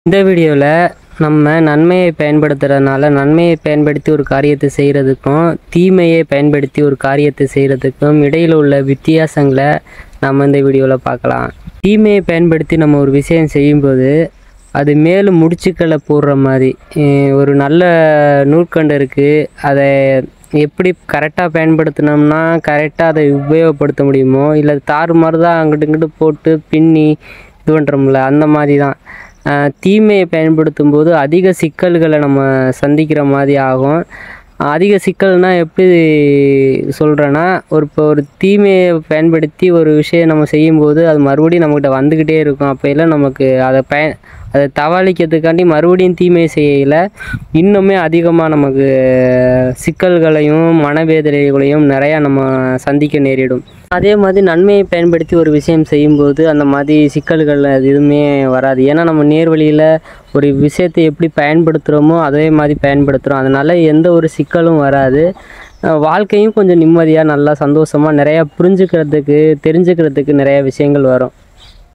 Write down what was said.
இந்த வீடியோவில் நம்ம நன்மையை பயன்படுத்துறதுனால நன்மையை பயன்படுத்தி ஒரு காரியத்தை செய்கிறதுக்கும் தீமையை பயன்படுத்தி ஒரு காரியத்தை செய்கிறதுக்கும் இடையில் உள்ள வித்தியாசங்களை நம்ம இந்த வீடியோவில் பார்க்கலாம் தீமையை பயன்படுத்தி நம்ம ஒரு விஷயம் செய்யும்போது அது மேலும் முடிச்சுக்களை போடுற மாதிரி அஹ் ஒரு நல்ல நூற்கண்டு இருக்குது அதை எப்படி கரெக்டாக பயன்படுத்தினோம்னா கரெக்டாக அதை உபயோகப்படுத்த முடியுமோ இல்லை தாறுமாறு தான் அங்கிட்டு இங்கிட்டு போட்டு பின்னி இது பண்ணுறோம்ல அந்த மாதிரி தான் ஆஹ் தீமையை பயன்படுத்தும் போது அதிக சிக்கல்களை நம்ம சந்திக்கிற மாதிரி ஆகும் அதிக சிக்கல்னால் எப்படி சொல்கிறேன்னா ஒரு இப்போ ஒரு தீமையை பயன்படுத்தி ஒரு விஷயம் நம்ம செய்யும்போது அது மறுபடியும் நம்மக்கிட்ட வந்துக்கிட்டே இருக்கும் அப்போ எல்லாம் நமக்கு அதை பய அதை தவாளிக்கிறதுக்காண்டி மறுபடியும் தீமை செய்யல இன்னுமே அதிகமாக நமக்கு சிக்கல்களையும் மனவேதனைகளையும் நிறையா நம்ம சந்திக்க நேரிடும் அதே மாதிரி நன்மையை பயன்படுத்தி ஒரு விஷயம் செய்யும்போது அந்த மாதிரி சிக்கல்கள் அது எதுவுமே வராது ஏன்னா நம்ம நேர்வழியில் ஒரு விஷயத்தை எப்படி பயன்படுத்துகிறோமோ அதே மாதிரி பயன்படுத்துகிறோம் அதனால் எந்த ஒரு சிக்கலும் வராது அஹ் வாழ்க்கையும் கொஞ்சம் நிம்மதியாக நல்லா சந்தோஷமாக நிறையா புரிஞ்சுக்கிறதுக்கு தெரிஞ்சுக்கிறதுக்கு நிறைய விஷயங்கள் வரும்